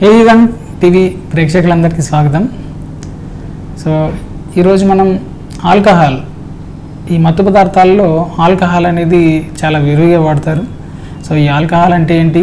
ఏ one TV ప్రేక్షకులందరికీ స్వాగతం so ఈరోజు మనం ఆల్కహాల్ ఈ మత్తు పదార్థాల్లో ఆల్కహాల్ అనేది చాలా విరివిగా వాడతారు సో ఈ ఆల్కహాల్ అంటే ఏంటి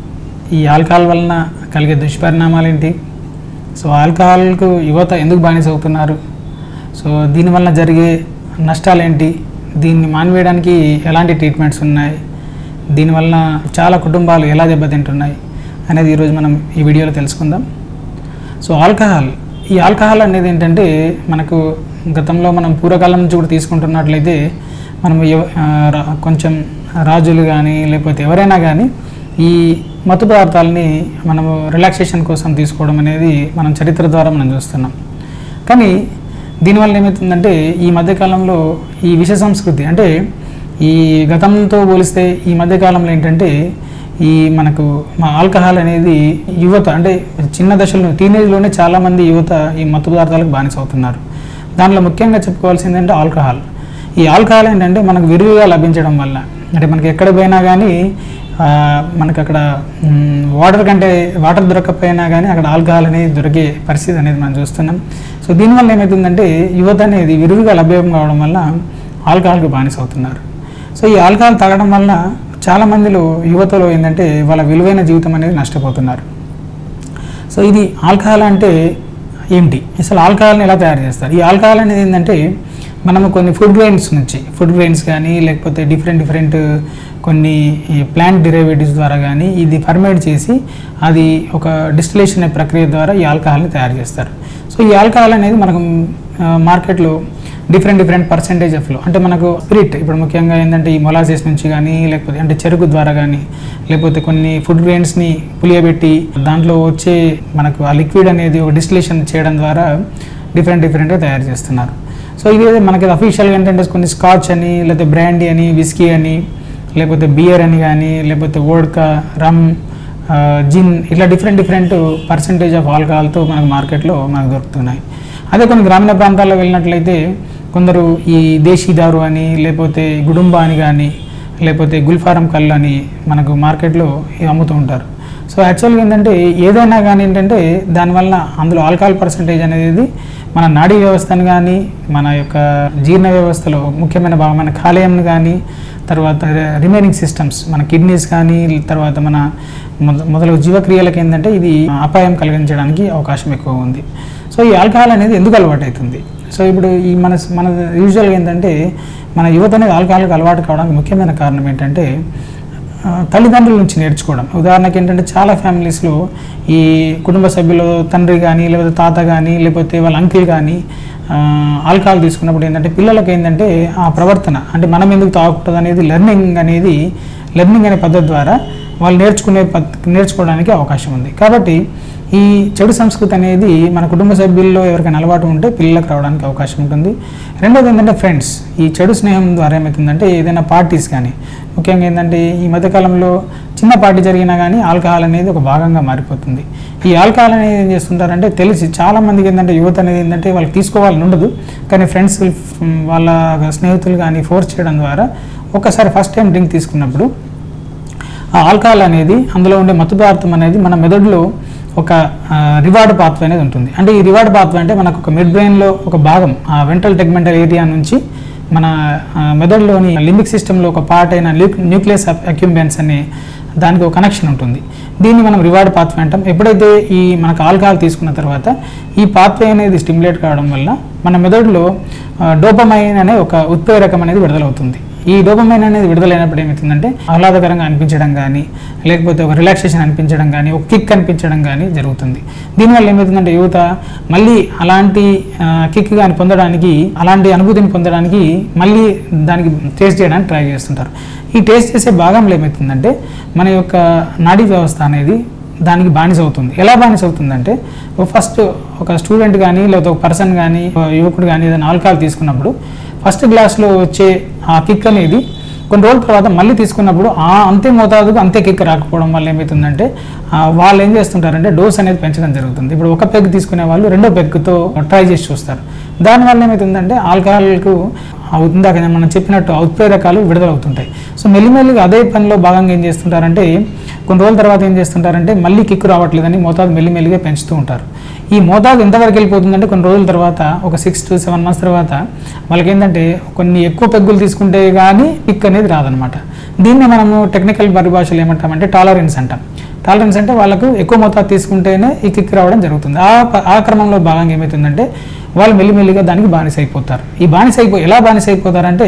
ఈ ఆల్కహాల్ వలన కలిగే దుష్పరిణామాలు ఏంటి సో ఆల్కహాల్కు యువత ఎందుకు బానిస అవుతున్నారు సో దీనివల్ల జరిగే నష్టాలు ఏంటి దీన్ని మానివేయడానికి ఎలాంటి ట్రీట్మెంట్స్ ఉన్నాయి దీనివల్ల చాలా కుటుంబాలు ఎలా దెబ్బతింటున్నాయి అనేది ఈరోజు మనం ఈ వీడియోలో తెలుసుకుందాం సో ఆల్కహాల్ ఈ ఆల్కహాల్ అనేది ఏంటంటే మనకు గతంలో మనం పూర్వకాలం నుంచి కూడా తీసుకుంటున్నట్లయితే మనం ఎవ- ఆ, రా- కొంచెం రాజులు కానీ లేకపోతే ఎవరైనా కానీ ఈ మత్తు పదార్థాలని మనము రిలాక్సేషన్ కోసం తీసుకోవడం అనేది మనం చరిత్ర ద్వారా మనం చూస్తున్నాం కానీ దీనివల్ల ఏమవుతుందంటే ఈ మధ్యకాలంలో ఈ విష సంస్కృతి అంటే ఈ గతంతో పోలిస్తే ఈ మధ్యకాలంలో ఏంటంటే ఈ మనకు మా ఆల్కహాల్ అనేది యువత అంటే చిన్న దశలో టీనేజ్లోనే చాలామంది యువత ఈ మత్తు పదార్థాలకు బానిస అవుతున్నారు దాంట్లో ముఖ్యంగా చెప్పుకోవాల్సింది ఏంటంటే ఆల్కహాల్ ఈ ఆల్కహాల్ ఏంటంటే మనకు విరివిగా లభించడం వల్ల అంటే మనకి ఎక్కడ పోయినా కానీ ఆ, మనకు అక్కడ మ్, వాటర్ కంటే వాటర్ దొరకకపోయినా కానీ అక్కడ ఆల్కహాల్ అనేది దొరికే పరిస్థితి అనేది మనం చూస్తున్నాం సో దీనివల్ల ఏమవుతుందంటే యువత అనేది విరివిగా లభ్యం కావడం వల్ల ఆల్కహాల్కి బానిస అవుతున్నారు సో ఈ ఆల్కహాల్ తాగడం వల్ల చాలా మందిలో యువతలో ఏంటంటే వాళ్ళ విలువైన జీవితం అనేది నష్టపోతున్నారు సో ఇది ఆల్కహాల్ అంటే ఏంటి అసలు ఆల్కహాల్ని ఎలా తయారు చేస్తారు ఈ ఆల్కహాల్ అనేది ఏంటంటే మనము కొన్ని ఫుడ్ గ్రెయిన్స్ నుంచి ఫుడ్ గ్రెయిన్స్ కానీ లేకపోతే డిఫరెంట్ డిఫరెంట్ కొన్ని ప్లాంట్ డిరైవేటివ్స్ ద్వారా కానీ ఇది ఫర్మేట్ చేసి అది ఒక డిస్టిలేషన్ అనే ప్రక్రియ ద్వారా ఈ ఆల్కహాల్ని తయారు చేస్తారు సో ఈ ఆల్కహాల్ అనేది మనకు మార్కెట్లో డిఫరెంట్ డిఫరెంట్ పర్సెంటేజ్ ఆఫ్లో అంటే మనకు స్పిరిట్ ఇప్పుడు ముఖ్యంగా ఏంటంటే ఈ మొలాసిస్ నుంచి కానీ లేకపోతే అంటే చెరుకు ద్వారా కానీ లేకపోతే కొన్ని ఫుడ్ గ్రెయిన్స్ని పులియబెట్టి దాంట్లో వచ్చే మనకు ఆ లిక్విడ్ అనేది ఒక డిస్టిలేషన్ చేయడం ద్వారా డిఫరెంట్ డిఫరెంట్గా తయారు చేస్తున్నారు సో ఇది మనకి అఫీషియల్గా ఏంటంటే కొన్ని స్కాచ్ అని లేకపోతే బ్రాండీ అని విస్కీ అని లేకపోతే బియర్ అని కానీ లేకపోతే వోడ్కా రమ్ ఆ, జిన్ ఇట్లా డిఫరెంట్ డిఫరెంట్ పర్సంటేజ్ ఆఫ్ ఆల్కహాల్తో మనకు మార్కెట్లో మనకు దొరుకుతున్నాయి అదే కొన్ని గ్రామీణ ప్రాంతాల్లో వెళ్ళినట్లయితే కొందరు ఈ దేశీ దారు అని లేకపోతే గుడుంబ అని కానీ లేకపోతే గుల్ఫారం కళ్ళు అని మనకు మార్కెట్లో ఇవి అమ్ముతూ ఉంటారు సో యాక్చువల్గా ఏంటంటే ఏదైనా కానీ ఏంటంటే దానివల్ల అందులో ఆల్కహాల్ పర్సంటేజ్ అనేది మన నాడీ వ్యవస్థను కానీ మన యొక్క జీర్ణ వ్యవస్థలో ముఖ్యమైన భాగమైన కాలేయంను కానీ తర్వాత రిమైనింగ్ సిస్టమ్స్ మన కిడ్నీస్ కానీ తర్వాత మన మొద- మొదలగు జీవక్రియలకు ఏంటంటే ఇది అపాయం కలిగించడానికి అవకాశం ఎక్కువ ఉంది సో ఈ ఆల్కహాల్ అనేది ఎందుకు అలవాటు అవుతుంది సో ఇప్పుడు ఈ మన మన యూజువల్గా ఏంటంటే మన యువత అనేది ఆల్కహాల్కి అలవాటు కావడానికి ముఖ్యమైన కారణం ఏంటంటే ఆ, తల్లిదండ్రుల నుంచి నేర్చుకోవడం ఉదాహరణకి ఏంటంటే చాలా ఫ్యామిలీస్లో ఈ కుటుంబ సభ్యులు తండ్రి కానీ లేకపోతే తాత కానీ లేకపోతే వాళ్ళ అంకిల్ కానీ ఆ, ఆల్కహాల్ తీసుకున్నప్పుడు ఏంటంటే పిల్లలకు ఏంటంటే ఆ ప్రవర్తన అంటే మనం ఎందుకు తాగకూడదు అనేది లెర్నింగ్ అనేది లెర్నింగ్ అనే పద్ధతి ద్వారా వాళ్ళు నేర్చుకునే పద్ నేర్చుకోవడానికి అవకాశం ఉంది కాబట్టి ఈ చెడు సంస్కృతి అనేది మన కుటుంబ సభ్యుల్లో ఎవరికైనా అలవాటు ఉంటే పిల్లలకు రావడానికి అవకాశం ఉంటుంది రెండోది ఏంటంటే ఫ్రెండ్స్ ఈ చెడు స్నేహం ద్వారా ఏమవుతుందంటే ఏదైనా పార్టీస్ కానీ ముఖ్యంగా ఏంటంటే ఈ మధ్యకాలంలో చిన్న పార్టీ జరిగినా కానీ ఆల్కహాల్ అనేది ఒక భాగంగా మారిపోతుంది ఈ ఆల్కహాల్ అనేది ఏం చేస్తుంటారంటే తెలిసి చాలా మందికి ఏంటంటే యువత అనేది ఏంటంటే వాళ్ళకి తీసుకోవాలని ఉండదు కానీ ఫ్రెండ్స్ వాళ్ళ స్నేహితులు కానీ ఫోర్స్ చేయడం ద్వారా ఒక్కసారి ఫస్ట్ టైం డ్రింక్ తీసుకున్నప్పుడు ఆ ఆల్కహాల్ అనేది అందులో ఉండే మత్తు పదార్థం అనేది మన మెదడులో ఒక రివార్డ్ పాత్వే అనేది ఉంటుంది అంటే ఈ రివార్డ్ పాత్వే అంటే మనకు ఒక మిడ్ బ్రెయిన్లో ఒక భాగం ఆ వెంట్రల్ టెగ్మెంటల్ ఏరియా నుంచి మన ఆ, మెదడులోని లింబిక్ సిస్టంలో ఒక పార్ట్ అయిన న్యూక్లియస్ అక్యుంబెన్స్ అనే దానికి ఒక కనెక్షన్ ఉంటుంది దీన్ని మనం రివార్డ్ పాత్వే అంటాం ఎప్పుడైతే ఈ మనకు ఆల్కహాల్ తీసుకున్న తర్వాత ఈ పాత్వే అనేది స్టిమ్యులేట్ కావడం వల్ల మన మెదడులో డోపమైన్ అనే ఒక ఉత్ప్రేరకం అనేది విడుదలవుతుంది ఈ డోపమైన్ అనేది విడుదలైనప్పుడు ఏమవుతుందంటే ఆహ్లాదకరంగా అనిపించడం కానీ లేకపోతే ఒక రిలాక్సేషన్ అనిపించడం కానీ ఒక కిక్ అనిపించడం కానీ జరుగుతుంది దీనివల్ల ఏమవుతుందంటే యువత మళ్ళీ అలాంటి కిక్ కానీ పొందడానికి అలాంటి అనుభూతిని పొందడానికి మళ్ళీ దానికి టేస్ట్ చేయడానికి ట్రై చేస్తుంటారు ఈ టేస్ట్ చేసే భాగంలో ఏమవుతుందంటే మన యొక్క నాడీ వ్యవస్థ అనేది దానికి బానిస అవుతుంది ఎలా బానిస అవుతుందంటే ఫస్ట్ ఒక స్టూడెంట్ కానీ లేకపోతే ఒక పర్సన్ కానీ ఒక యువకుడు కానీ ఏదైనా ఆల్కహాల్ తీసుకున్నప్పుడు ఫస్ట్ గ్లాస్లో వచ్చే ఆ కిక్ అనేది కొన్ని రోజుల తర్వాత మళ్ళీ తీసుకున్నప్పుడు ఆ అంతే మోతాదుకు అంతే కిక్ రాకపోవడం వల్ల ఏమవుతుందంటే ఆ, వాళ్ళు ఏం చేస్తుంటారంటే డోస్ అనేది పెంచడం జరుగుతుంది ఇప్పుడు ఒక పెగ్ తీసుకునే వాళ్ళు రెండో పెగ్తో ట్రై చేసి చూస్తారు దానివల్ల ఏమవుతుందంటే ఆల్కహాల్కు ఆ ఇందాక మనం చెప్పినట్టు ఉత్ప్రేరకాలు విడుదలవుతుంటాయి సో మెల్లిమెల్లిగా అదే పనిలో భాగంగా ఏం చేస్తుంటారంటే కొన్ని రోజుల తర్వాత ఏం చేస్తుంటారంటే మళ్ళీ కిక్కు రావట్లేదని మోతాదు మెల్లిమెల్లిగా పెంచుతూ ఉంటారు ఈ మోతాదు ఎంతవరకు వెళ్ళిపోతుందంటే కొన్ని రోజుల తర్వాత ఒక సిక్స్ టు సెవెన్ మంత్స్ తర్వాత వాళ్ళకి ఏంటంటే కొన్ని ఎక్కువ పెగ్గులు తీసుకుంటే కానీ కిక్ అనేది రాదనమాట దీన్ని మనము టెక్నికల్ పరిభాషలో ఏమంటామంటే టాలరెన్స్ అంటాం టాలరెన్స్ అంటే వాళ్ళకు ఎక్కువ మోతాదు తీసుకుంటేనే ఈ కిక్ రావడం జరుగుతుంది ఆ ప- ఆ క్రమంలో భాగంగా ఏమవుతుందంటే వాళ్ళు మెల్లిమెల్లిగా దానికి బానిస అయిపోతారు ఈ బానిస అయిపో ఎలా బానిస అయిపోతారంటే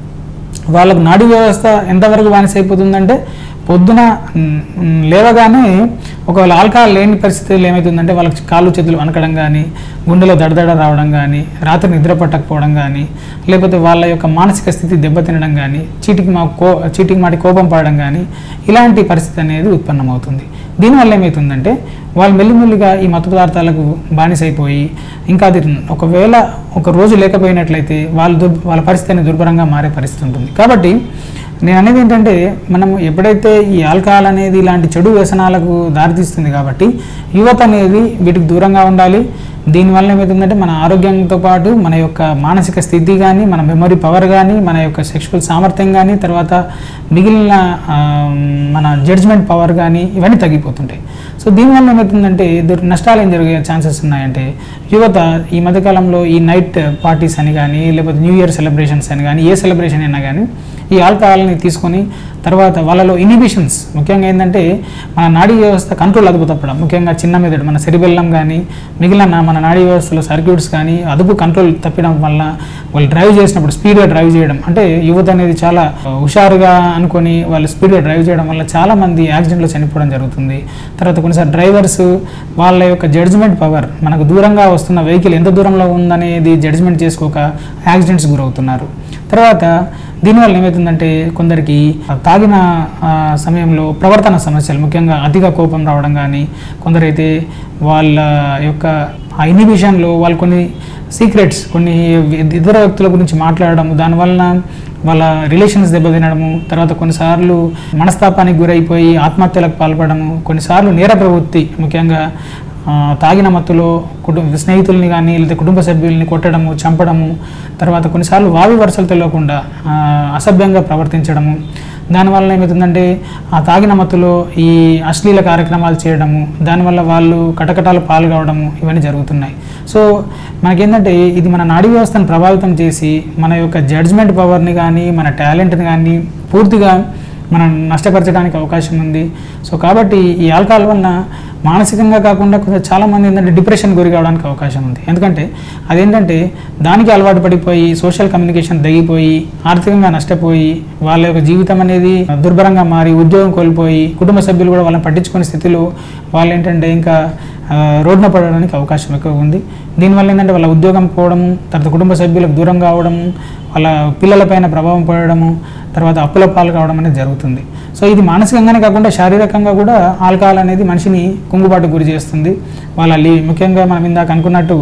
వాళ్ళకు నాడీ వ్యవస్థ ఎంతవరకు బానిస అయిపోతుందంటే పొద్దున మ్, మ్, లేవగానే ఒకవేళ ఆల్కహాల్ లేని పరిస్థితుల్లో ఏమవుతుందంటే వాళ్ళకి కాళ్ళు చేతులు వనకడం కానీ గుండెలో దడదడ రావడం కానీ రాత్రి నిద్ర పట్టకపోవడం కానీ లేకపోతే వాళ్ళ యొక్క మానసిక స్థితి దెబ్బతినడం కానీ చీటికి మా కో చీటికి మాటి కోపం పడడం కానీ ఇలాంటి పరిస్థితి అనేది ఉత్పన్నమవుతుంది దీనివల్ల ఏమవుతుందంటే వాళ్ళు మెల్లిమెల్లిగా ఈ మత్తు పదార్థాలకు బానిసైపోయి ఇంకా అది ఒకవేళ ఒక రోజు లేకపోయినట్లయితే వాళ్ళ దుర్ వాళ్ళ పరిస్థితి అనేది దుర్భరంగా మారే పరిస్థితి ఉంటుంది కాబట్టి నేను అనేది ఏంటంటే మనం ఎప్పుడైతే ఈ ఆల్కహాల్ అనేది ఇలాంటి చెడు వ్యసనాలకు దారితీస్తుంది కాబట్టి యువత అనేది వీటికి దూరంగా ఉండాలి దీనివల్ల ఏమవుతుందంటే మన ఆరోగ్యంతో పాటు మన యొక్క మానసిక స్థితి కానీ మన మెమరీ పవర్ కానీ మన యొక్క సెక్షువల్ సామర్థ్యం కానీ తర్వాత మిగిలిన ఆ, మన జడ్జ్మెంట్ పవర్ కానీ ఇవన్నీ తగ్గిపోతుంటాయి సో దీనివల్ల ఏమవుతుందంటే దుర్ నష్టాలు ఏం జరిగే ఛాన్సెస్ ఉన్నాయంటే యువత ఈ మధ్యకాలంలో ఈ నైట్ పార్టీస్ అని కానీ లేకపోతే న్యూ ఇయర్ సెలబ్రేషన్స్ అని కానీ ఏ సెలబ్రేషన్ అయినా కానీ ఈ ఆల్కహాల్ని తీసుకొని తర్వాత వాళ్ళలో ఇనిబిషన్స్ ముఖ్యంగా ఏంటంటే మన నాడీ వ్యవస్థ కంట్రోల్ అదుపు తప్పడం ముఖ్యంగా చిన్న మెదడు మన సెరిబెల్లం కానీ మిగిలిన మన నాడీ వ్యవస్థలో సర్క్యూట్స్ కానీ అదుపు కంట్రోల్ తప్పడం వల్ల వాళ్ళు డ్రైవ్ చేసినప్పుడు స్పీడ్గా డ్రైవ్ చేయడం అంటే యువత అనేది చాలా హుషారుగా అనుకొని వాళ్ళు స్పీడ్గా డ్రైవ్ చేయడం వల్ల చాలా మంది యాక్సిడెంట్లో చనిపోవడం జరుగుతుంది తర్వాత కొన్నిసార్లు డ్రైవర్స్ వాళ్ళ యొక్క జడ్జిమెంట్ పవర్ మనకు దూరంగా వస్తున్న వెహికల్ ఎంత దూరంలో ఉందనేది జడ్జిమెంట్ చేసుకోక యాక్సిడెంట్స్ గురవుతున్నారు తర్వాత దీనివల్ల ఏమవుతుందంటే కొందరికి ఆ తాగిన ఆ, సమయంలో ప్రవర్తన సమస్యలు ముఖ్యంగా అతిగా కోపం రావడం కానీ కొందరైతే వాళ్ళ యొక్క ఆ ఇన్హిబిషన్లో వాళ్ళు కొన్ని సీక్రెట్స్ కొన్ని ఇతర వ్యక్తుల గురించి మాట్లాడడం దానివలన వాళ్ళ రిలేషన్స్ దెబ్బతినడము తర్వాత కొన్నిసార్లు మనస్తాపానికి గురైపోయి ఆత్మహత్యలకు పాల్పడము కొన్నిసార్లు నేర ప్రవృత్తి ముఖ్యంగా ఆ, తాగిన మత్తులో కుటుంబ స్నేహితుల్ని కానీ లేదా కుటుంబ సభ్యుల్ని కొట్టడము చంపడము తర్వాత కొన్నిసార్లు వావి వరుసలు తెలియకుండా ఆ, అసభ్యంగా ప్రవర్తించడము దానివల్ల ఏమవుతుందంటే ఆ తాగిన మత్తులో ఈ అశ్లీల కార్యక్రమాలు చేయడము దానివల్ల వాళ్ళు కటకటాలు పాల్గొవడము ఇవన్నీ జరుగుతున్నాయి సో మనకేంటంటే ఇది మన నాడీ వ్యవస్థను ప్రభావితం చేసి మన యొక్క జడ్జ్మెంట్ పవర్ని కానీ మన టాలెంట్ని కానీ పూర్తిగా మనం నష్టపరచడానికి అవకాశం ఉంది సో కాబట్టి ఈ ఆల్కహాల్ వలన మానసికంగా కాకుండా కొంచెం చాలామంది ఏంటంటే డిప్రెషన్ గురి కావడానికి అవకాశం ఉంది ఎందుకంటే అదేంటంటే దానికి అలవాటు పడిపోయి సోషల్ కమ్యూనికేషన్ తగ్గిపోయి ఆర్థికంగా నష్టపోయి వాళ్ళ యొక్క జీవితం అనేది దుర్భరంగా మారి ఉద్యోగం కోల్పోయి కుటుంబ సభ్యులు కూడా వాళ్ళని పట్టించుకునే స్థితిలో వాళ్ళు ఏంటంటే ఇంకా ఆ, రోడ్డున పడడానికి అవకాశం ఎక్కువ ఉంది దీనివల్ల ఏంటంటే వాళ్ళ ఉద్యోగం పోవడము తర్వాత కుటుంబ సభ్యులకు దూరం కావడము వాళ్ళ పిల్లలపైన ప్రభావం పడడము తర్వాత అప్పుల పాలు కావడం అనేది జరుగుతుంది సో ఇది మానసికంగానే కాకుండా శారీరకంగా కూడా ఆల్కహాల్ అనేది మనిషిని కుంగుబాటు గురి చేస్తుంది వాళ్ళ లీ ముఖ్యంగా మనం ఇందాక అనుకున్నట్టు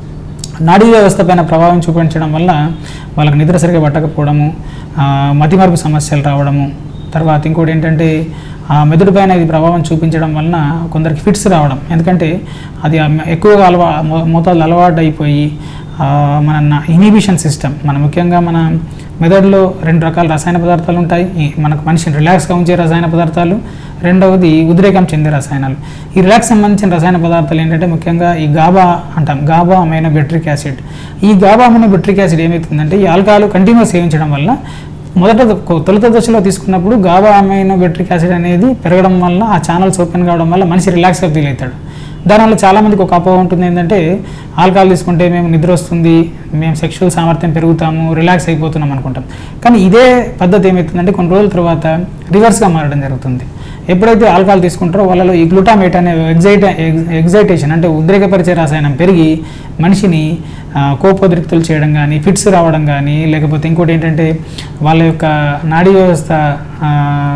నాడీ వ్యవస్థ పైన ప్రభావం చూపించడం వల్ల వాళ్ళకి నిద్ర సరిగా పట్టకపోవడము ఆ, మతిమరుపు సమస్యలు రావడము తర్వాత ఇంకోటి ఏంటంటే ఆ మెదడు పైన ఇది ప్రభావం చూపించడం వలన కొందరికి ఫిట్స్ రావడం ఎందుకంటే అది ఆ మె- ఎక్కువగా అలవా మో- మోతాదులో అలవాటు అయిపోయి ఆ, మన ఇనిబిషన్ సిస్టమ్ మన ముఖ్యంగా మన మెదడులో రెండు రకాల రసాయన పదార్థాలు ఉంటాయి ఈ మనకు మనిషిని రిలాక్స్గా ఉంచే రసాయన పదార్థాలు రెండవది ఉద్రేకం చెందే రసాయనాలు ఈ రిలాక్స్ సంబంధించిన రసాయన పదార్థాలు ఏంటంటే ముఖ్యంగా ఈ గాబా అంటాం గాబా అమైనో బెట్రిక్ యాసిడ్ ఈ గాబా అమైనో బెట్రిక్ యాసిడ్ ఏమవుతుందంటే ఈ ఆల్కహాల్ కంటిన్యూస్ సేవించడం వల్ల మొదట కొ- తొలుత దశలో తీసుకున్నప్పుడు గాబా అమైనో బెట్రిక్ యాసిడ్ అనేది పెరగడం వల్ల ఆ ఛానల్స్ ఓపెన్ కావడం వల్ల మనిషి రిలాక్స్గా ఫీల్ అవుతాడు దానివల్ల చాలామందికి ఒక అపోహ ఉంటుంది ఏంటంటే ఆల్కహాల్ తీసుకుంటే మేము నిద్ర వస్తుంది మేము సెక్షువల్ సామర్థ్యం పెరుగుతాము రిలాక్స్ అయిపోతున్నాం అనుకుంటాం కానీ ఇదే పద్ధతి ఏమవుతుందంటే కొన్ని రోజుల తర్వాత రివర్స్గా మారడం జరుగుతుంది ఎప్పుడైతే ఆల్కహాల్ తీసుకుంటారో వాళ్ళలో ఈ గ్లూటామేట్ అనే ఎగ్జైట్ ఎగ్జైటేషన్ అంటే ఉద్రేకపరిచే రసాయనం పెరిగి మనిషిని ఆ, కోపోద్రిక్తులు చేయడం కానీ ఫిట్స్ రావడం కానీ లేకపోతే ఇంకోటి ఏంటంటే వాళ్ళ యొక్క నాడీ వ్యవస్థ ఆ,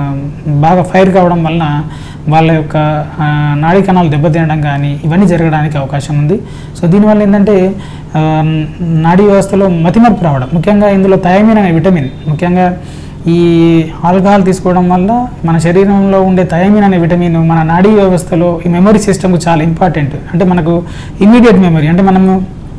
బాగా ఫైర్ కావడం వలన వాళ్ళ యొక్క ఆ, నాడీ కణాలు దెబ్బతినడం కానీ ఇవన్నీ జరగడానికి అవకాశం ఉంది సో దీనివల్ల ఏంటంటే ఆ, నాడీ వ్యవస్థలో మతిమరుపు రావడం ముఖ్యంగా ఇందులో థయామిన్ అనే విటమిన్ ముఖ్యంగా ఈ ఆల్కహాల్ తీసుకోవడం వల్ల మన శరీరంలో ఉండే థయామిన్ అనే విటమిన్ మన నాడీ వ్యవస్థలో ఈ మెమరీ సిస్టమ్కి చాలా ఇంపార్టెంట్ అంటే మనకు ఇమీడియట్ మెమరీ అంటే మనము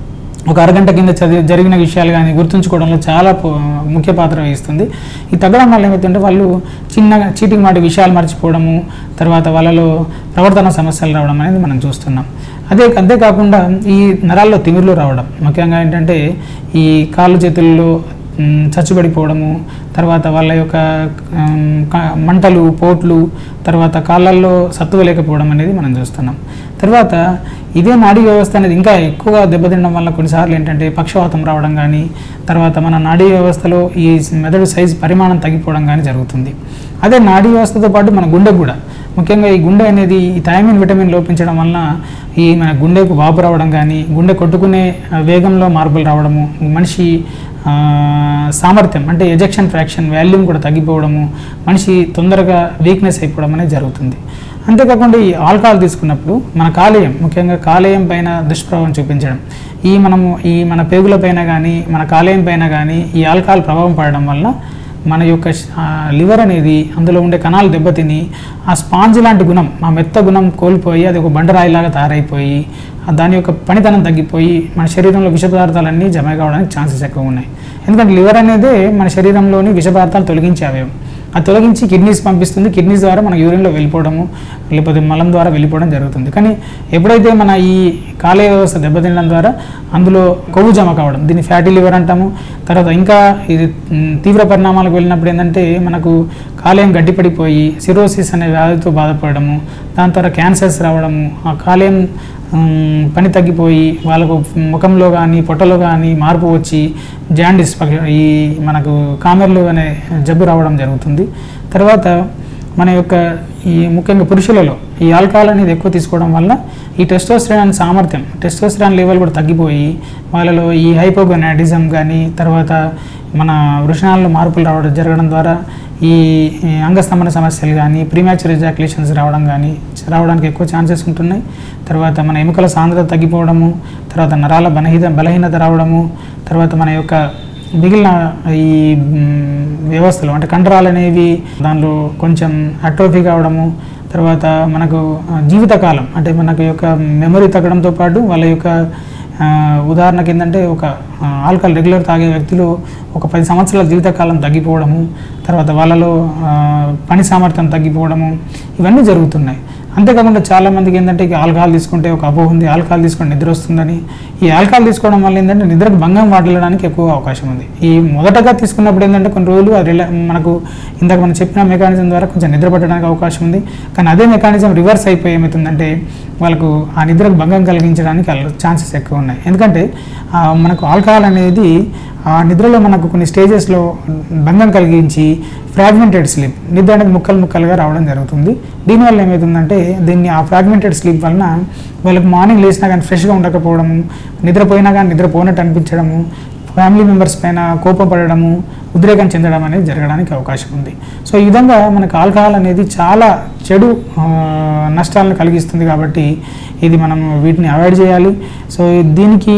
ఒక అరగంట కింద చదివి జరిగిన విషయాలు కానీ గుర్తుంచుకోవడంలో చాలా పో- ముఖ్య పాత్ర వహిస్తుంది ఈ తగ్గడం వల్ల ఏమవుతుందంటే వాళ్ళు చిన్నగా చీటింగ్ మాటి విషయాలు మర్చిపోవడము తర్వాత వాళ్ళలో ప్రవర్తన సమస్యలు రావడం అనేది మనం చూస్తున్నాం అదే అంతేకాకుండా ఈ నరాల్లో తిమిర్లు రావడం ముఖ్యంగా ఏంటంటే ఈ కాళ్ళు చేతుల్లో మ్, చచ్చుబడిపోవడము తర్వాత వాళ్ళ యొక్క ఉమ్, క- మంటలు పోట్లు తర్వాత కాళ్ళల్లో సత్తువ లేకపోవడం అనేది మనం చూస్తున్నాం తర్వాత ఇదే నాడీ వ్యవస్థ అనేది ఇంకా ఎక్కువగా దెబ్బతినడం వల్ల కొన్నిసార్లు ఏంటంటే పక్షవాతం రావడం కానీ తర్వాత మన నాడీ వ్యవస్థలో ఈ మెదడు సైజు పరిమాణం తగ్గిపోవడం కానీ జరుగుతుంది అదే నాడీ వ్యవస్థతో పాటు మన గుండె కూడా ముఖ్యంగా ఈ గుండె అనేది ఈ థైమిన్ విటమిన్ లోపించడం వలన ఈ మన గుండెకు వాపు రావడం కానీ గుండె కొట్టుకునే ఆ, వేగంలో మార్పులు రావడము మనిషి ఆ, సామర్థ్యం అంటే ఎజెక్షన్ ఫ్రాక్షన్ వాల్యూమ్ కూడా తగ్గిపోవడము మనిషి తొందరగా వీక్నెస్ అయిపోవడం అనేది జరుగుతుంది అంతేకాకుండా ఈ ఆల్కహాల్ తీసుకున్నప్పుడు మన కాలేయం ముఖ్యంగా కాలేయం పైన దుష్ప్రభావం చూపించడం ఈ మనము ఈ మన పేగుల పైన కానీ మన కాలేయం పైన కానీ ఈ ఆల్కహాల్ ప్రభావం పడడం వల్ల మన యొక్క లివర్ అనేది అందులో ఉండే కణాలు దెబ్బతిని ఆ స్పాంజ్ లాంటి గుణం ఆ మెత్త గుణం కోల్పోయి అది ఒక బండరాయిలాగా తయారైపోయి ఆ దాని యొక్క పనితనం తగ్గిపోయి మన శరీరంలో విష పదార్థాలన్నీ జమ కావడానికి ఛాన్సెస్ ఎక్కువ ఉన్నాయి ఎందుకంటే లివర్ అనేది మన శరీరంలోని విష పదార్థాలు తొలగించే అవయవం అది తొలగించి కిడ్నీస్ పంపిస్తుంది కిడ్నీస్ ద్వారా మన యూరిన్లో వెళ్ళిపోవడము లేకపోతే మలం ద్వారా వెళ్ళిపోవడం జరుగుతుంది కానీ ఎప్పుడైతే మన ఈ కాలేయ వ్యవస్థ దెబ్బతినడం ద్వారా అందులో కొవ్వు జమ కావడం దీన్ని ఫ్యాటీ లివర్ అంటాము తర్వాత ఇంకా ఇది మ్, తీవ్ర పరిణామాలకు వెళ్ళినప్పుడు ఏంటంటే మనకు కాలేయం గడ్డిపడిపోయి సిరోసిస్ అనే వ్యాధితో బాధపడము దాని ద్వారా క్యాన్సర్స్ రావడము ఆ కాలేయం మ్, పని తగ్గిపోయి వాళ్ళకు ముఖంలో కానీ పొట్టలో కానీ మార్పు వచ్చి జాండిస్ పగ- ఈ మనకు కామెర్లు అనే జబ్బు రావడం జరుగుతుంది తర్వాత మన యొక్క ఈ ముఖ్యంగా పురుషులలో ఈ ఆల్కహాల్ అనేది ఎక్కువ తీసుకోవడం వల్ల ఈ టెస్టోస్టిరాన్ సామర్థ్యం టెస్టోస్టిరాన్ లెవెల్ కూడా తగ్గిపోయి వాళ్ళలో ఈ హైపోగొనాడిజం కానీ తర్వాత మన వృషణాల్లో మార్పులు రావడం జరగడం ద్వారా ఈ ఈ అంగస్తంభన సమస్యలు కానీ ప్రీమాచుర్ ఎజాక్యులేషన్స్ రావడం కానీ రావడానికి ఎక్కువ ఛాన్సెస్ ఉంటున్నాయి తర్వాత మన ఎముకల సాంద్రత తగ్గిపోవడము తర్వాత నరాల బలహీన బలహీనత రావడము తర్వాత మన యొక్క మిగిలిన ఈ మ్, వ్యవస్థలు అంటే కండరాలు అనేవి దానిలో కొంచెం అట్రోఫీ కావడము తర్వాత మనకు ఆ, జీవితకాలం అంటే మనకు యొక్క మెమరీ తగ్గడంతో పాటు వాళ్ళ యొక్క ఆ, ఉదాహరణకి ఏంటంటే ఒక ఆ, ఆల్కహాల్ రెగ్యులర్ తాగే వ్యక్తులు ఒక పది సంవత్సరాల జీవితకాలం తగ్గిపోవడము తర్వాత వాళ్ళలో ఆ, పని సామర్థ్యం తగ్గిపోవడము ఇవన్నీ జరుగుతున్నాయి అంతేకాకుండా చాలామందికి ఏంటంటే ఇక ఆల్కహాల్ తీసుకుంటే ఒక అపోహ ఉంది ఆల్కహాల్ తీసుకుంటే నిద్ర వస్తుందని ఈ ఆల్కహాల్ తీసుకోవడం వల్ల ఏంటంటే నిద్రకు భంగం వాటిల్లడానికి ఎక్కువ అవకాశం ఉంది ఈ మొదటగా తీసుకున్నప్పుడు ఏంటంటే కొన్ని రోజులు అది రిలా మనకు ఇందాక మనం చెప్పిన మెకానిజం ద్వారా కొంచెం నిద్ర పట్టడానికి అవకాశం ఉంది కానీ అదే మెకానిజం రివర్స్ అయిపోయి ఏమవుతుందంటే వాళ్ళకు ఆ నిద్రకు భంగం కలిగించడానికి ఛాన్సెస్ ఎక్కువ ఉన్నాయి ఎందుకంటే ఆ, మనకు ఆల్కహాల్ అనేది ఆ నిద్రలో మనకు కొన్ని స్టేజెస్లో భంగం కలిగించి ఫ్రాగ్మెంటెడ్ స్లీప్ నిద్ర అనేది ముక్కలు ముక్కలుగా రావడం జరుగుతుంది దీనివల్ల ఏమవుతుందంటే దీన్ని ఆ ఫ్రాగ్మెంటెడ్ స్లీప్ వలన వాళ్ళకి మార్నింగ్ లేచినా కానీ ఫ్రెష్గా ఉండకపోవడము నిద్రపోయినా కానీ నిద్రపోయినట్టు అనిపించడము ఫ్యామిలీ మెంబర్స్ పైన కోపం పడడము ఉద్రేకం చెందడం అనేది జరగడానికి అవకాశం ఉంది సో ఈ విధంగా మనకు ఆల్కహాల్ అనేది చాలా చెడు ఆ, నష్టాలను కలిగిస్తుంది కాబట్టి ఇది మనం వీటిని అవాయిడ్ చేయాలి సో దీనికి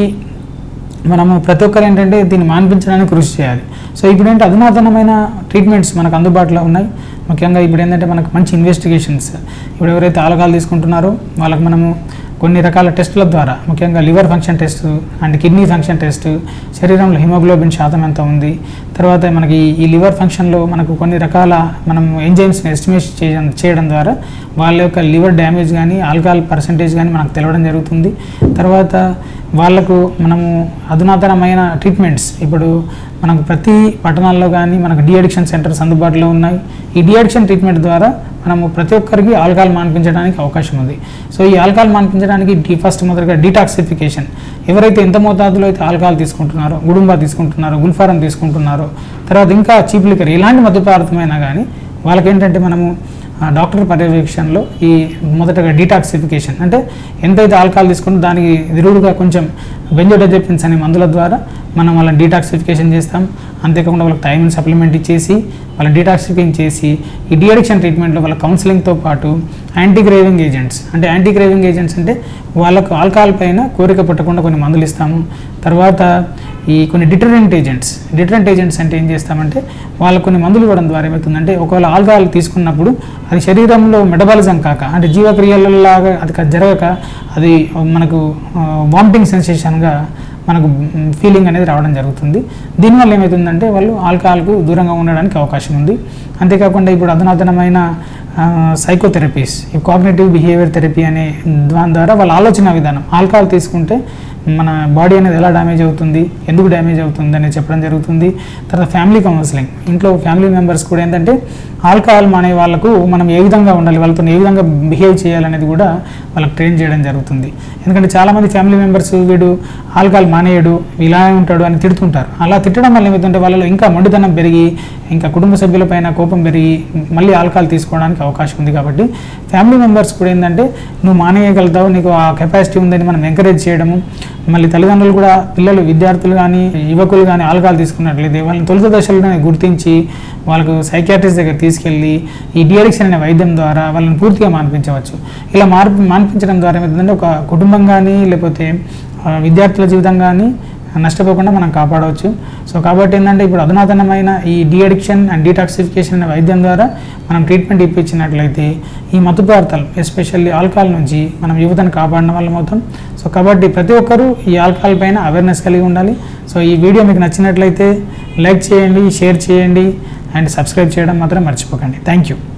మనము ప్రతి ఒక్కరు ఏంటంటే దీన్ని మాన్పించడానికి కృషి చేయాలి సో ఇప్పుడు ఏంటంటే అధునాతనమైన ట్రీట్మెంట్స్ మనకు అందుబాటులో ఉన్నాయి ముఖ్యంగా ఇప్పుడు ఏంటంటే మనకు మంచి ఇన్వెస్టిగేషన్స్ ఇప్పుడు ఎవరైతే ఆలగాలు తీసుకుంటున్నారో వాళ్ళకి మనము కొన్ని రకాల టెస్టుల ద్వారా ముఖ్యంగా liver function test and kidney function test శరీరంలో హిమోగ్లోబిన్ శాతం ఎంత ఉంది తర్వాత మనకి ఈ లివర్ ఫంక్షన్లో మనకు కొన్ని రకాల మనం ఎంజైమ్స్ని ఎస్టిమేట్ చేయడం చేయడం ద్వారా వాళ్ళ యొక్క లివర్ డ్యామేజ్ కానీ ఆల్కహాల్ పర్సంటేజ్ కానీ మనకు తెలవడం జరుగుతుంది తర్వాత వాళ్ళకు మనము అధునాతనమైన ట్రీట్మెంట్స్ ఇప్పుడు మనకు ప్రతి పట్టణాల్లో కానీ మనకు డిఅడిక్షన్ సెంటర్స్ అందుబాటులో ఉన్నాయి ఈ డిఅడిక్షన్ ట్రీట్మెంట్ ద్వారా మనము ప్రతి ఒక్కరికి ఆల్కహాల్ మాన్పించడానికి అవకాశం ఉంది సో ఈ ఆల్కహాల్ మాన్పించడానికి డి ఫస్ట్ మొదటిగా డీటాక్సిఫికేషన్ ఎవరైతే ఎంత మోతాదులో అయితే ఆల్కహాల్ తీసుకుంటున్నారో గుడుంబా తీసుకుంటున్నారో గుల్ఫారం తీసుకుంటున్నారో తర్వాత ఇంకా చీప్ లిక్కర్ ఇలాంటి మద్య పదార్థమైనా కానీ వాళ్ళకి ఏంటంటే మనము ఆ, డాక్టర్ పర్యవేక్షణలో ఈ మొదటగా డీటాక్సిఫికేషన్ అంటే ఎంతైతే ఆల్కహాల్ తీసుకుంటే దానికి విరుడుగా కొంచెం బెంజోడజెపిన్స్ అనే మందుల ద్వారా మనం వాళ్ళని డీటాక్సిఫికేషన్ చేస్తాం అంతేకాకుండా వాళ్ళకి థైమిన్ సప్లిమెంట్ ఇచ్చేసి వాళ్ళని డీటాక్సిఫికేషన్ చేసి ఈ డిఅడిక్షన్ ట్రీట్మెంట్లో వాళ్ళ కౌన్సిలింగ్తో పాటు యాంటీ క్రేవింగ్ ఏజెంట్స్ అంటే యాంటీ క్రేవింగ్ ఏజెంట్స్ అంటే వాళ్ళకు ఆల్కహాల్ పైన కోరిక పుట్టకుండా కొన్ని మందులు ఇస్తాము తర్వాత ఈ కొన్ని డిటరెంట్ ఏజెంట్స్ డిటరెంట్ ఏజెంట్స్ అంటే ఏం చేస్తామంటే వాళ్ళకు కొన్ని మందులు ఇవ్వడం ద్వారా ఏమవుతుందంటే ఒకవేళ ఆల్కహాల్ తీసుకున్నప్పుడు అది శరీరంలో మెటబాలిజం కాక అంటే జీవక్రియలలాగా అది క- జరగక అది మనకు వామిటింగ్ సెన్సేషన్గా మనకు ఫీలింగ్ అనేది రావడం జరుగుతుంది దీనివల్ల ఏమవుతుందంటే వాళ్ళు ఆల్కహాల్కు దూరంగా ఉండడానికి అవకాశం ఉంది అంతేకాకుండా ఇప్పుడు అధునాతనమైన సైకోథెరపీస్ ఈ కాగ్నేటివ్ బిహేవియర్ థెరపీ అనే దాని ద్వారా వాళ్ళ ఆలోచన విధానం ఆల్కహాల్ తీసుకుంటే మన బాడీ అనేది ఎలా డ్యామేజ్ అవుతుంది ఎందుకు డ్యామేజ్ అవుతుంది అనేది చెప్పడం జరుగుతుంది తర్వాత ఫ్యామిలీ కౌన్సిలింగ్ ఇంట్లో ఫ్యామిలీ మెంబర్స్ కూడా ఏంటంటే ఆల్కహాల్ మానే వాళ్ళకు మనం ఏ విధంగా ఉండాలి వాళ్ళతో ఏ విధంగా బిహేవ్ చేయాలనేది కూడా వాళ్ళకి ట్రైన్ చేయడం జరుగుతుంది ఎందుకంటే చాలామంది ఫ్యామిలీ మెంబర్స్ వీడు ఆల్కహాల్ మానేయడు ఇలానే ఉంటాడు అని తిడుతుంటారు అలా తిట్టడం వల్ల ఏమవుతుంటే వాళ్ళలో ఇంకా మొండితనం పెరిగి ఇంకా కుటుంబ సభ్యులపైన కోపం పెరిగి మళ్ళీ ఆల్కహాల్ తీసుకోవడానికి అవకాశం ఉంది కాబట్టి ఫ్యామిలీ మెంబర్స్ కూడా ఏంటంటే నువ్వు మానేయగలుగుతావు నీకు ఆ కెపాసిటీ ఉందని మనం ఎంకరేజ్ చేయడము మళ్ళీ తల్లిదండ్రులు కూడా పిల్లలు విద్యార్థులు కానీ యువకులు కానీ ఆల్కహాల్ తీసుకున్నట్లయితే వాళ్ళని తొలుత దశలోనే గుర్తించి వాళ్ళకు సైకాట్రిస్ట్ దగ్గర తీసుకెళ్ళి ఈ డిఅడిక్షన్ అనే వైద్యం ద్వారా వాళ్ళని పూర్తిగా మాన్పించవచ్చు ఇలా మార్పు మాన్పించడం ద్వారా ఏమవుతుందంటే ఒక కుటుంబం కానీ లేకపోతే ఆ, విద్యార్థుల జీవితం కానీ నష్టపోకుండా మనం కాపాడవచ్చు సో కాబట్టి ఏంటంటే ఇప్పుడు అధునాతనమైన ఈ డిఅడిక్షన్ అండ్ డీటాక్సిఫికేషన్ అనే వైద్యం ద్వారా మనం ట్రీట్మెంట్ ఇప్పించినట్లయితే ఈ మత్తు పదార్థాలు ఎస్పెషల్లీ ఆల్కహాల్ నుంచి మనం యువతను కాపాడడం వల్ల అవుతాం సో కాబట్టి ప్రతి ఒక్కరూ ఈ ఆల్కహాల్ పైన అవేర్నెస్ కలిగి ఉండాలి సో ఈ వీడియో మీకు నచ్చినట్లయితే లైక్ చేయండి షేర్ చేయండి అండ్ సబ్స్క్రైబ్ చేయడం మాత్రం మర్చిపోకండి థ్యాంక్ యూ